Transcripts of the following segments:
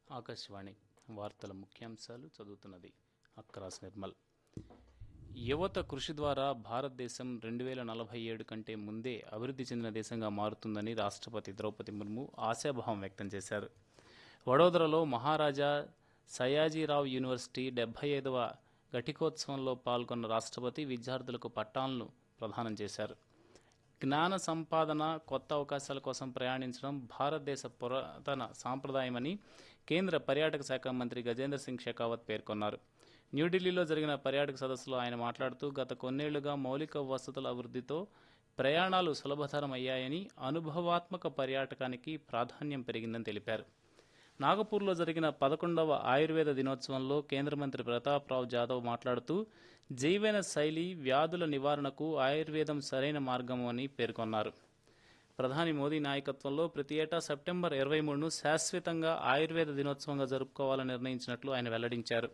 ఆకాశవాణి వార్తల ముఖ్యాంశాలు చదువుతున్నది అక్రాస్ నిర్మల్ యువత కృషి ద్వారా భారతదేశం రెండు వేల నలభై ఏడు కంటే ముందే అభివృద్ధి చెందిన దేశంగా మారుతుందని రాష్ట్రపతి ద్రౌపది ముర్ము ఆశాభావం వ్యక్తం చేశారు వడోదరలో మహారాజా సయాజీరావు యూనివర్సిటీ డెబ్బై ఐదవ ఘటికోత్సవంలో పాల్గొన్న రాష్ట్రపతి విద్యార్థులకు పట్టాలను ప్రదానం చేశారు జ్ఞాన సంపాదన కొత్త అవకాశాల కోసం ప్రయాణించడం భారతదేశ పురాతన సాంప్రదాయమని కేంద్ర పర్యాటక శాఖ మంత్రి గజేంద్ర సింగ్ షెకావత్ పేర్కొన్నారు న్యూఢిల్లీలో జరిగిన పర్యాటక సదస్సులో ఆయన మాట్లాడుతూ గత కొన్నేళ్లుగా మౌలిక వసతుల అభివృద్ధితో ప్రయాణాలు సులభతరం అయ్యాయని అనుభవాత్మక పర్యాటకానికి ప్రాధాన్యం పెరిగిందని తెలిపారు నాగపూర్లో జరిగిన పదకొండవ ఆయుర్వేద దినోత్సవంలో కేంద్ర మంత్రి ప్రతాప్రావు జాదవ్ మాట్లాడుతూ జీవన శైలి వ్యాధుల నివారణకు ఆయుర్వేదం సరైన మార్గం అని పేర్కొన్నారు ప్రధాని మోదీ నాయకత్వంలో ప్రతి ఏటా సెప్టెంబర్ ఇరవై మూడును శాశ్వతంగా ఆయుర్వేద దినోత్సవంగా జరుపుకోవాలని నిర్ణయించినట్లు ఆయన వెల్లడించారు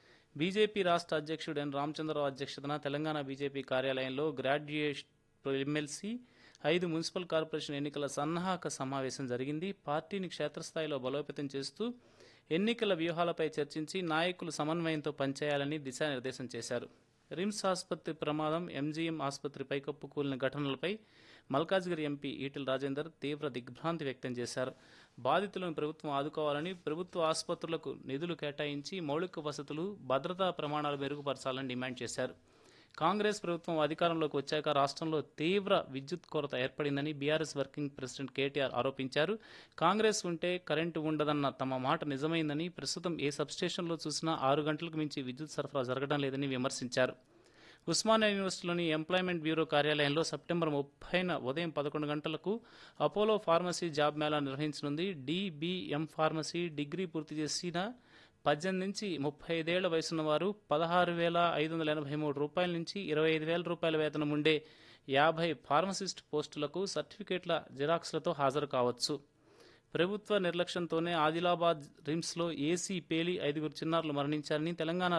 బీజేపీ రాష్ట్ర అధ్యక్షుడు ఎన్ రామచంద్రరావు అధ్యక్షతన తెలంగాణ బీజేపీ కార్యాలయంలో గ్రాడ్యుయేట్ ఎమ్మెల్సీ ఐదు మున్సిపల్ కార్పొరేషన్ ఎన్నికల సన్నాహక సమావేశం జరిగింది పార్టీని క్షేత్రస్థాయిలో బలోపేతం చేస్తూ ఎన్నికల వ్యూహాలపై చర్చించి నాయకులు సమన్వయంతో పనిచేయాలని దిశానిర్దేశం చేశారు రిమ్స్ ఆసుపత్రి ప్రమాదం ఎంజీఎం ఆసుపత్రి పైకప్పు కూలిన ఘటనలపై మల్కాజ్గిరి ఎంపీ ఈటెల రాజేందర్ తీవ్ర దిగ్భ్రాంతి వ్యక్తం చేశారు బాధితులను ప్రభుత్వం ఆదుకోవాలని ప్రభుత్వ ఆసుపత్రులకు నిధులు కేటాయించి మౌలిక వసతులు భద్రతా ప్రమాణాలు మెరుగుపరచాలని డిమాండ్ చేశారు కాంగ్రెస్ ప్రభుత్వం అధికారంలోకి వచ్చాక రాష్ట్రంలో తీవ్ర విద్యుత్ కొరత ఏర్పడిందని బీఆర్ఎస్ వర్కింగ్ ప్రెసిడెంట్ కేటీఆర్ ఆరోపించారు కాంగ్రెస్ ఉంటే కరెంటు ఉండదన్న తమ మాట నిజమైందని ప్రస్తుతం ఏ సబ్స్టేషన్లో చూసినా ఆరు గంటలకు మించి విద్యుత్ సరఫరా జరగడం లేదని విమర్శించారు ఉస్మానియా యూనివర్సిటీలోని ఎంప్లాయ్మెంట్ బ్యూరో కార్యాలయంలో సెప్టెంబర్ ముప్పైన ఉదయం పదకొండు గంటలకు అపోలో ఫార్మసీ జాబ్ మేళా నిర్వహించనుంది డిబిఎం ఫార్మసీ డిగ్రీ పూర్తి చేసిన పద్దెనిమిది నుంచి ముప్పై ఐదేళ్ల వయసున్న వారు పదహారు వేల ఐదు వందల ఎనభై మూడు రూపాయల నుంచి ఇరవై ఐదు వేల రూపాయల వేతనం ఉండే యాభై ఫార్మసిస్ట్ పోస్టులకు సర్టిఫికేట్ల జిరాక్స్లతో హాజరు కావచ్చు ప్రభుత్వ నిర్లక్ష్యంతోనే ఆదిలాబాద్ రిమ్స్లో ఏసీ పేలి ఐదుగురు చిన్నారులు మరణించారని తెలంగాణ